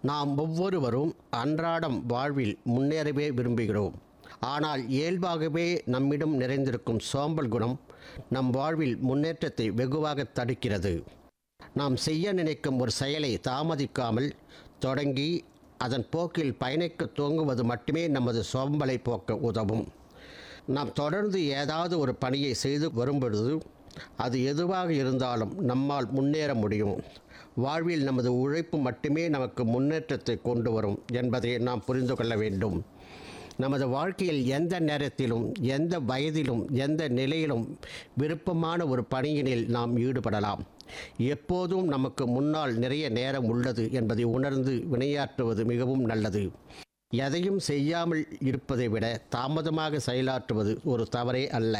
நாம் ஒவ்வொருவரும் அன்றாடம் வாழ்வில் முன்னேறவே விரும்புகிறோம் ஆனால் இயல்பாகவே நம்மிடம் நிறைந்திருக்கும் சோம்பல் குணம் நம் வாழ்வில் முன்னேற்றத்தை வெகுவாக தடுக்கிறது நாம் செய்ய நினைக்கும் ஒரு செயலை தாமதிக்காமல் தொடங்கி அதன் போக்கில் பயணிக்க துவங்குவது மட்டுமே நமது சோம்பலை போக்க உதவும் நாம் தொடர்ந்து ஏதாவது ஒரு பணியை செய்து வரும்பொழுது அது எதுவாக இருந்தாலும் நம்மால் முன்னேற முடியும் வாழ்வில் நமது உழைப்பு மட்டுமே நமக்கு முன்னேற்றத்தை கொண்டு வரும் என்பதை நாம் புரிந்து கொள்ள வேண்டும் நமது வாழ்க்கையில் எந்த நேரத்திலும் எந்த வயதிலும் எந்த நிலையிலும் விருப்பமான ஒரு பணியினில் நாம் ஈடுபடலாம் எப்போதும் நமக்கு முன்னால் நிறைய நேரம் உள்ளது என்பதை உணர்ந்து வினையாற்றுவது மிகவும் நல்லது எதையும் செய்யாமல் இருப்பதை விட தாமதமாக செயலாற்றுவது ஒரு தவறே அல்ல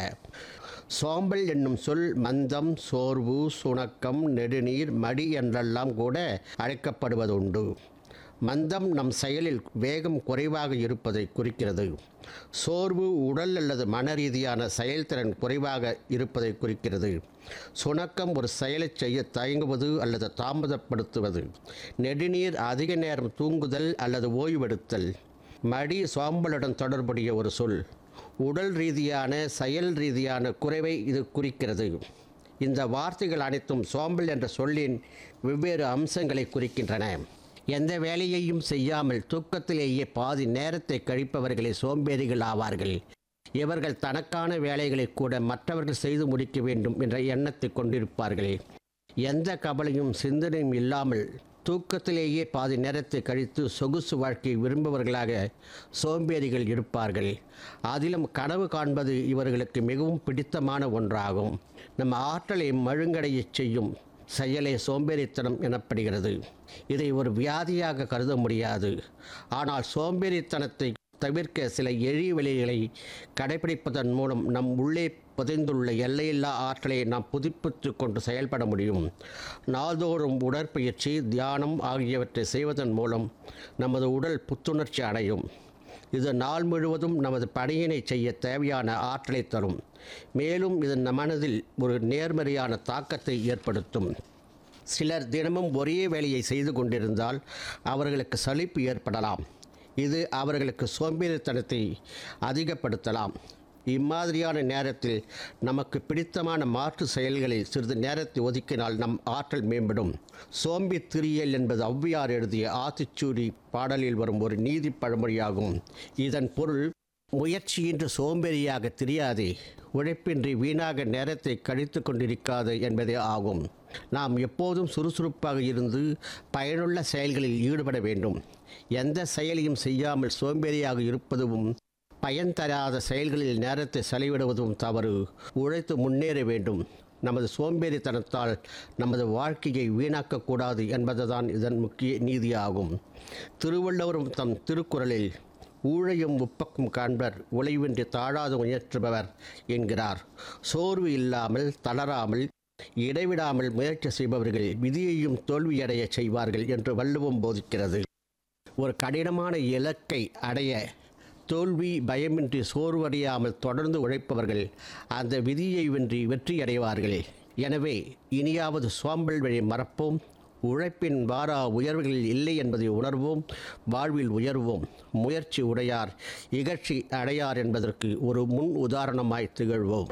சோம்பல் என்னும் சொல் மந்தம் சோர்வு சுணக்கம் நெடுநீர் மடி என்றெல்லாம் கூட அழைக்கப்படுவதுண்டு மந்தம் நம் செயலில் வேகம் குறைவாக இருப்பதை குறிக்கிறது சோர்வு உடல் அல்லது மன ரீதியான செயல்திறன் குறைவாக இருப்பதை குறிக்கிறது சுணக்கம் ஒரு செயலை செய்ய தயங்குவது அல்லது தாமதப்படுத்துவது நெடுநீர் அதிக நேரம் தூங்குதல் அல்லது ஓய்வெடுத்தல் மடி சோம்பலுடன் தொடர்புடைய ஒரு சொல் உடல் ரீதியான செயல் ரீதியான குறைவை இது குறிக்கிறது இந்த வார்த்தைகள் அனைத்தும் சோம்பல் என்ற சொல்லின் வெவ்வேறு அம்சங்களை குறிக்கின்றன எந்த வேலையையும் செய்யாமல் தூக்கத்திலேயே பாதி நேரத்தை கழிப்பவர்களே சோம்பேறிகள் ஆவார்கள் இவர்கள் தனக்கான வேலைகளை கூட மற்றவர்கள் செய்து முடிக்க வேண்டும் என்ற எண்ணத்தை கொண்டிருப்பார்கள் எந்த கவலையும் சிந்தனையும் இல்லாமல் தூக்கத்திலேயே பாதி நேரத்தை கழித்து சொகுசு வாழ்க்கை விரும்புபவர்களாக சோம்பேறிகள் இருப்பார்கள் அதிலும் கனவு காண்பது இவர்களுக்கு மிகவும் பிடித்தமான ஒன்றாகும் நம்ம ஆற்றலை மழுங்கடையச் செய்யும் செயலே சோம்பேறித்தனம் எனப்படுகிறது இதை ஒரு வியாதியாக கருத முடியாது ஆனால் சோம்பேறித்தனத்தை தவிர்க்க சில எளிய வழிகளை கடைபிடிப்பதன் மூலம் நம் உள்ளே புதைந்துள்ள எல்லையில்லா ஆற்றலை நாம் புதுப்பித்து கொண்டு செயல்பட முடியும் நாள்தோறும் உடற்பயிற்சி தியானம் ஆகியவற்றை செய்வதன் மூலம் நமது உடல் புத்துணர்ச்சி அடையும் இது நாள் முழுவதும் நமது பணியினை செய்ய தேவையான ஆற்றலை தரும் மேலும் இது நம் மனதில் ஒரு நேர்மறையான தாக்கத்தை ஏற்படுத்தும் சிலர் தினமும் ஒரே வேலையை செய்து கொண்டிருந்தால் அவர்களுக்கு சலிப்பு ஏற்படலாம் இது அவர்களுக்கு சோம்பேறித்தனத்தை அதிகப்படுத்தலாம் இம்மாதிரியான நேரத்தில் நமக்கு பிடித்தமான மாற்று செயல்களை சிறிது நேரத்தை ஒதுக்கினால் நம் ஆற்றல் மேம்படும் சோம்பி திரியல் என்பது ஔவையார் எழுதிய ஆத்திச்சூடி பாடலில் வரும் ஒரு நீதி பழமொழியாகும் இதன் பொருள் முயற்சியின்றி சோம்பேறியாக தெரியாதே உழைப்பின்றி வீணாக நேரத்தை கழித்து கொண்டிருக்காது என்பதே ஆகும் நாம் எப்போதும் சுறுசுறுப்பாக இருந்து பயனுள்ள செயல்களில் ஈடுபட வேண்டும் எந்த செயலையும் செய்யாமல் சோம்பேறியாக இருப்பதும் பயன் தராத செயல்களில் நேரத்தை செலவிடுவதும் தவறு உழைத்து முன்னேற வேண்டும் நமது சோம்பேறித்தனத்தால் நமது வாழ்க்கையை வீணாக்கக்கூடாது என்பதுதான் இதன் முக்கிய நீதியாகும் திருவள்ளுவரும் தம் திருக்குறளில் ஊழையும் உப்பக்கும் காண்பர் உழைவின்றி தாழாது முயற்றுபவர் என்கிறார் சோர்வு இல்லாமல் தளராமல் இடைவிடாமல் முயற்சி செய்பவர்கள் விதியையும் தோல்வியடைய செய்வார்கள் என்று வள்ளுவம் போதிக்கிறது ஒரு கடினமான இலக்கை அடைய தோல்வி பயமின்றி சோர்வடையாமல் தொடர்ந்து உழைப்பவர்கள் அந்த விதியை வென்றி வெற்றியடைவார்கள் எனவே இனியாவது சோம்பல் வழி மறப்போம் உழைப்பின் வாரா உயர்வுகளில் இல்லை என்பதை உணர்வோம் வாழ்வில் உயர்வோம் முயற்சி உடையார் இகழ்ச்சி அடையார் என்பதற்கு ஒரு முன் உதாரணமாய் திகழ்வோம்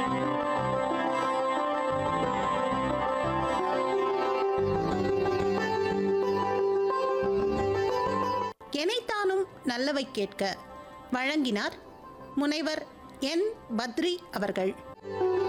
எனைத்தானும் நல்லவை கேட்க வழங்கினார் முனைவர் என் பத்ரி அவர்கள்